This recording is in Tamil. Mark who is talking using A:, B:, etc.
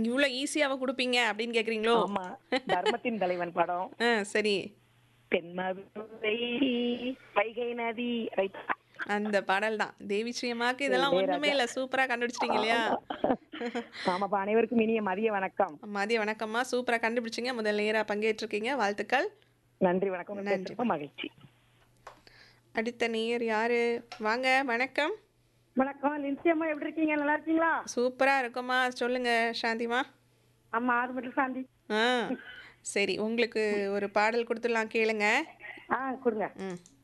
A: இவ்ளோ ஈஸியாவா குடுப்பீங்க அப்படின்னு கேட்குறீங்களோ?
B: ஆமா தர்மத்தின் தலைவன் படம்
A: ஆ சரி.
B: தென்மதுரை வைகை நதி ரைட்
A: அந்த பாடல் தான். தேவி ஸ்ரீ அம்மாக்கு இதெல்லாம் ஒண்ணுமே இல்ல. சூப்பரா கண்டுபிடிச்சிட்டீங்க இல்லையா?
B: ஆமாப்பா அனைவருக்கும் இனிய மதிய வணக்கம்
A: மதிய வணக்கம்மா. சூப்பரா கண்டுபிடிச்சீங்க. முதல் நேரா பங்கேற்றிருக்கீங்க. வாழ்த்துக்கள்.
B: நன்றி வணக்கம் உங்க
A: நன்றி.
B: பேசுறப்ப மகிழ்ச்சி
A: அடுத்த நேயர் யாரு? வாங்க வணக்கம்.
C: வணக்கம் லின்சி அம்மா எப்படி இருக்கீங்க நல்லா இருக்கீங்களா
A: சூப்பரா இருக்கும்மா. சொல்லுங்க சாந்திமா.
C: அம்மா ஆறு மட்டும் சாந்தி
A: ஆ சரி உங்களுக்கு ஒரு பாடல் கொடுத்துடலாம் கேளுங்க
C: ஆ கொடுங்க
A: ம்